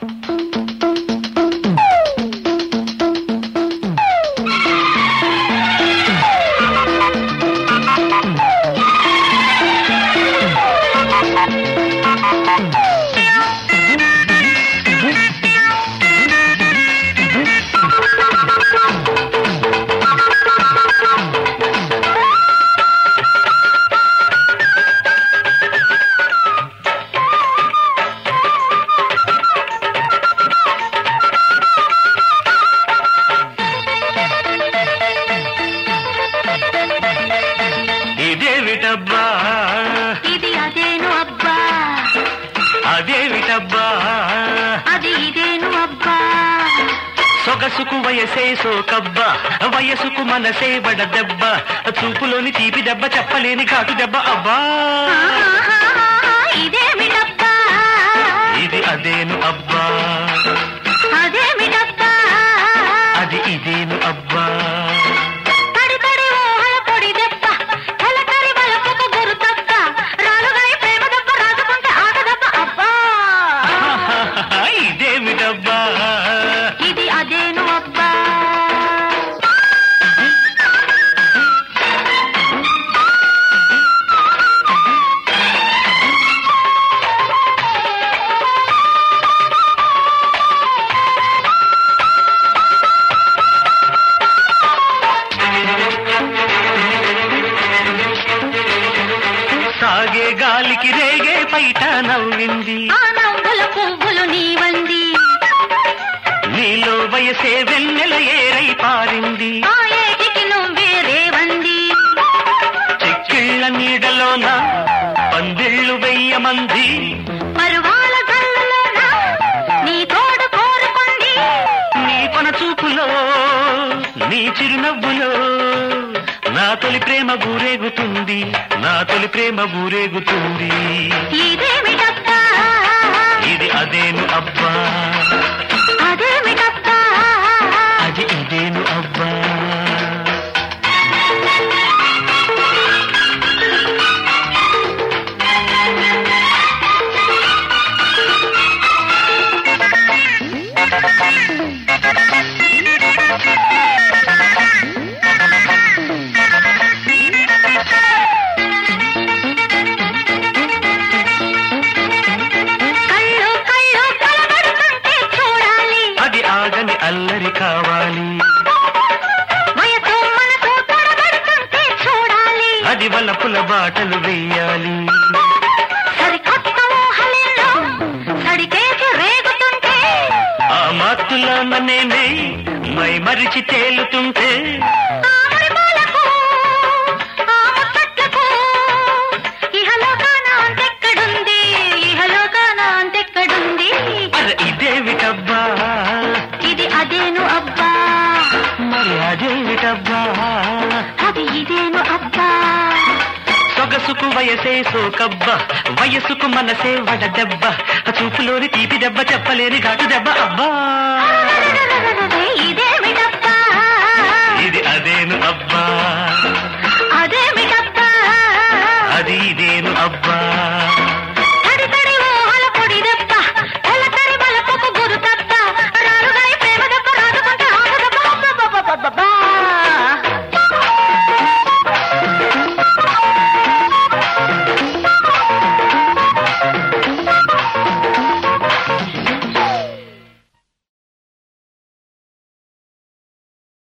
ఇదేమిటబ్బా ఇది అదేను అబ్బా అదేమిటబ్బా అది ఇదేను అబ్బా సొగసుకు వయసే సోకబ్బ వయసుకు మనసే బడ దెబ్బ చూపులోని తీపి దెబ్బ చెప్పలేని ఘాటు దెబ్బ అబ్బా ఆహాహాహా, ఇదేమిటబ్బా ఇది అదేను అబ్బా అదేమిటబ్బా అది ఇదేను అబ్బా తడి తడి ఊహల పొడి దెబ్బ కలకరి బలపుకు గురు తప్ప రాలుగాయి ప్రేమ దెబ్బ రాజుకుంటే ఆట దెబ్బ అబ్బా ఇదేమిటబ్బా ఇది అదేను అబ్బా సాగే గాలికి రేగే పైట నవ్వింది ఆ నవ్వుల పువ్వులు నీవంది నీలో వయసే వెన్నెల ఏరై పారింది ఆ ఏటికి నువ్వే రేవంది చెక్కిళ్ళ నీడలోన పందిళ్ళు వెయ్యమంది పరువాల గల్లులోన నీ తోడు కోరుకుంది నీ పన చూపులో నీ చిరునవ్వులో నా తొలి ప్రేమ ఊరేగుతుంది నా తొలి ప్రేమ ఊరేగుతుంది ఇదేమిటబ్బా ఇది అదేను అబ్బా అదేమిటబ్బా అది ఇదేను అబ్బా కళ్ళు కళ్ళు కలబడుతుంటే చూడాలి అది ఆగని అల్లరి కావాలి వయసు మనసు తొడబడుతుంటే చూడాలి అది వలపుల బాటలు వెయ్యాలి సరికొత్త ఊహలెన్నో సడికేసి రేగుతుంటే ఆ మాతుల నేనే మై మరిచి తేలుతుంటే ఆమరి పూలకు, ఆ ముచ్చట్లకు, ఇహలోకాన అంతెక్కడుంది ఇహలోకాన అంతెక్కడుంది అరే ఇదేమిటబ్బా ఇది అదేను అబ్బా మరి అదేమిటబ్బా అది ఇదేను అబ్బా సొగసుకు వయసే సోకబ్బ వయసుకు మనసే వడ దెబ్బ చూపులోని తీపి దెబ్బ చెప్పలేని ఘాటు దెబ్బ అబ్బా